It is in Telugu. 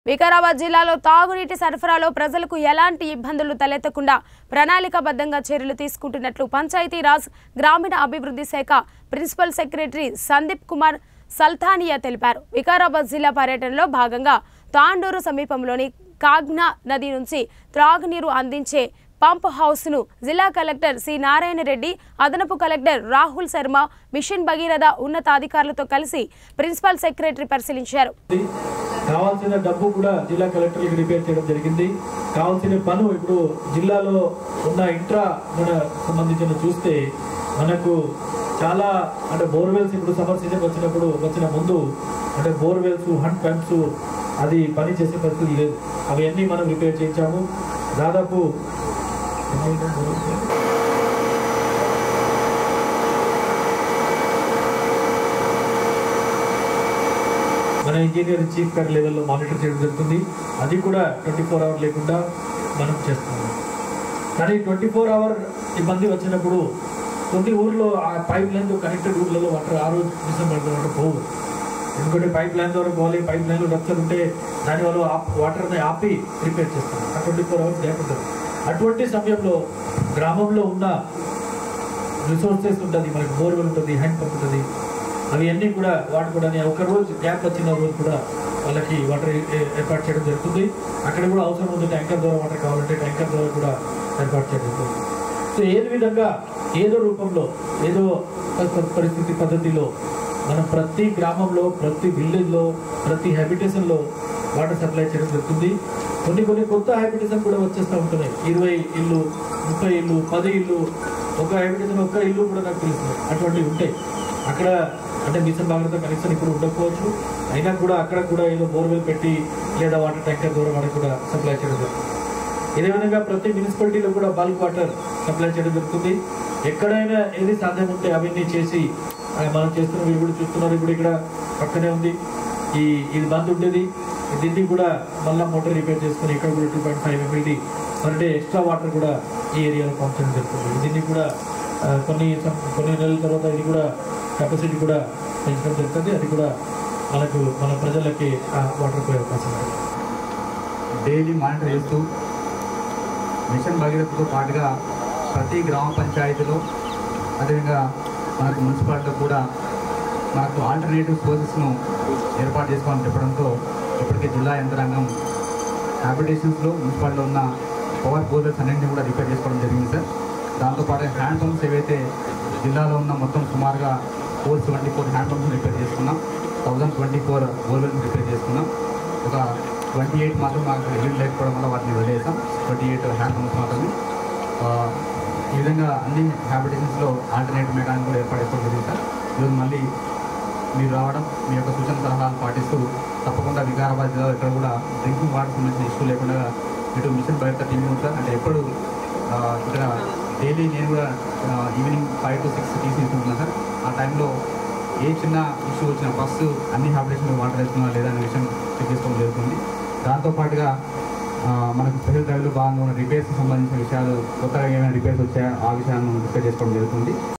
వికారాబాద్ జిల్లాలో తాగునీటి సరఫరాలో ప్రజలకు ఎలాంటి ఇబ్బందులు తలెత్తకుండా ప్రణాళికాబద్ధంగా చర్యలు తీసుకుంటున్నట్లు పంచాయతీరాజ్ గ్రామీణ అభివృద్ధి శాఖ ప్రిన్సిపల్ సెక్రటరీ సందీప్ కుమార్ సల్తానియా తెలిపారు వికారాబాద్ జిల్లా పర్యటనలో భాగంగా తాండూరు సమీపంలోని కాగ్నా నది నుంచి త్రాగునీరు అందించే పంప్ హౌస్ను జిల్లా కలెక్టర్ సి నారాయణ రెడ్డి అదనపు కలెక్టర్ రాహుల్ శర్మ మిషన్ భగీరథ ఉన్నతాధికారులతో కలిసి ప్రిన్సిపల్ సెక్రటరీ పరిశీలించారు కావాల్సిన డబ్బు కూడా జిల్లా కలెక్టర్లకు రిపేర్ చేయడం జరిగింది కావాల్సిన పను ఇప్పుడు జిల్లాలో ఉన్న ఇంట్రా మన సంబంధించిన చూస్తే మనకు చాలా అంటే బోర్వెల్స్ ఇప్పుడు సమ్మర్ సీజన్ వచ్చినప్పుడు వచ్చిన ముందు అంటే బోర్వెల్స్ హండ్ పంప్స్ అది పని చేసే పరిస్థితి లేదు అవన్నీ మనం రిపేర్ చేయించాము దాదాపు మన ఇంజనీర్ చీఫ్ గారి లెవెల్లో మానిటర్ చేయడం జరుగుతుంది అది కూడా ట్వంటీ ఫోర్ అవర్ లేకుండా మనం చేస్తున్నాం కానీ ట్వంటీ ఫోర్ అవర్ ఇబ్బంది వచ్చినప్పుడు కొన్ని ఊర్లో ఆ పైప్ లైన్ కనెక్టెడ్ ఊర్లలో వాటర్ ఆ రోజు డిసెంబర్ వాటర్ పోవు ఎందుకంటే పైప్ లైన్ ద్వారా పోవాలి పైప్ లైన్లో రప్చర్ ఉంటే దానివల్ల వాటర్ని ఆపి రిపేర్ చేస్తాం ఆ ట్వంటీ ఫోర్ అవర్స్ గ్యాప్ ఉంటుంది అటువంటి సమయంలో గ్రామంలో ఉన్న రిసోర్సెస్ ఉంటుంది మనకి బోర్వెల్ ఉంటుంది హ్యాండ్ పంప్ ఉంటుంది అవి అన్నీ కూడా వాడుకోవడానికి ఒక రోజు గ్యాప్ వచ్చిన రోజు కూడా వాళ్ళకి వాటర్ ఏ- ఏర్పాటు చేయడం జరుగుతుంది అక్కడ కూడా అవసరం ఉంది ట్యాంకర్ ద్వారా వాటర్ కావాలంటే ట్యాంకర్ ద్వారా కూడా ఏర్పాటు చేయడం జరుగుతుంది సో ఏది విధంగా ఏదో రూపంలో ఏదో ప- ప- పరిస్థితి పద్ధతిలో మనం ప్రతి గ్రామంలో ప్రతి విలేజ్లో ప్రతి హ్యాబిటేషన్లో వాటర్ సప్లై చేయడం జరుగుతుంది కొన్ని కొన్ని కొత్త హ్యాబిటేషన్ కూడా వచ్చేస్తూ ఉంటున్నాయి ఇరవై ఇల్లు ముప్పై ఇల్లు పది ఇల్లు ఒక హ్యాబిటేషన్ ఒక్క ఇల్లు కూడా నాకు తెలుస్తుంది అటువంటివి ఉంటాయి అక్కడ అంటే మిషన్ భాగంతో కనెక్షన్ ఇప్పుడు ఉండకపోవచ్చు అయినా కూడా అక్కడ కూడా ఏదో బోర్వెల్ పెట్టి లేదా వాటర్ ట్యాంకర్ ద్వారా వాటికి కూడా సప్లై చేయడం జరుగుతుంది ఇదే విధంగా ప్రతి మున్సిపాలిటీలో కూడా బల్క్ వాటర్ సప్లై చేయడం జరుగుతుంది ఎక్కడైనా ఏది సాధ్యం ఉంటే అవన్నీ చేసి ఆ, మనం చేస్తున్న మీరు కూడా చూస్తున్నారు ఇప్పుడు ఇక్కడ పక్కనే ఉంది ఈ ఇది బంద్ ఉండేది దీన్ని కూడా మళ్ళీ మోటార్ రిపేర్ చేసుకుని ఇక్కడ కూడా two point five MLD per day extra water కూడా ఈ ఏరియాలో పంపించడం జరుగుతుంది దీన్ని కూడా ఆ, కొన్ని సం- కొన్ని నెలల తర్వాత ఇది కూడా కెపాసిటీ కూడా పెంచడం జరుగుతుంది అది కూడా మనకు మన ప్రజలకి ఆ వాటర్ పోయే అవకాశం ఉంది డైలీ మానిటర్ చేస్తూ మిషన్ భగీరథతో పాటుగా ప్రతి గ్రామ పంచాయతీలో అదేవిధంగా మనకు మున్సిపాలిటీలో కూడా మనకు ఆల్టర్నేటివ్ సోర్సెస్ను ఏర్పాటు చేసుకోవాలని చెప్పడంతో ఇప్పటికే జిల్లా యంత్రాంగం హ్యాబిటేషన్స్లో మున్సిపాలిటీలో ఉన్న పవర్ బోర్వెల్స్ అన్నింటినీ కూడా రిపేర్ చేసుకోవడం జరిగింది సార్ దాంతోపాటు హ్యాండ్ పంప్స్ ఏవైతే జిల్లాలో ఉన్న మొత్తం సుమారుగా four seventy four hand pumps repair చేసుకున్నాం thousand twenty four borewells repair చేసుకున్నాం ఒక ట్వంటీ ఎయిట్ మాత్రం మాకు రిలీజ్ లేకపోవడం వల్ల వాటిని వదిలేసాం ట్వంటీ ఎయిట్ హ్యాండ్ పంప్స్ మాత్రమే ఆ, ఈ విధంగా అన్ని హ్యాబిటేషన్స్లో ఆల్టర్నేటివ్ మెకానిక్ కూడా ఏర్పాటు చేసుకోవడం జరిగింది సార్ ఈరోజు మళ్ళీ మీరు రావడం మీ యొక్క సూచన సలహాలు పాటిస్తూ తప్పకుండా వికారాబాద్ జిల్లాలో ఇక్కడ కూడా డ్రింకింగ్ వాటర్ సంబంధించిన ఇష్యూ లేకుండా ఇటు మిషన్ బయట టీమ్ ఉంది సార్ అంటే ఎప్పుడు ఆ, ఇక్కడ డైలీ నేను కూడా ఆ, evening five to six TC తీసుకుంటున్నాను సార్ ఆ టైంలో ఏ చిన్న ఇష్యూ వచ్చినా ఫస్ట్ అన్ని హ్యాబిటేషన్ వాటర్ వేస్తున్నా లేదా అనే విషయం చెక్ చేసుకోవడం జరుగుతుంది దాంతోపాటుగా ఆ, మనకు స్పెషల్ డ్రైవ్లో భాగంగా ఉన్న రిపేర్స్కి సంబంధించిన విషయాలు కొత్తగా ఏమైనా రిపేర్స్ వచ్చాయో ఆ విషయాలను డిస్కస్ చేసుకోవడం జరుగుతుంది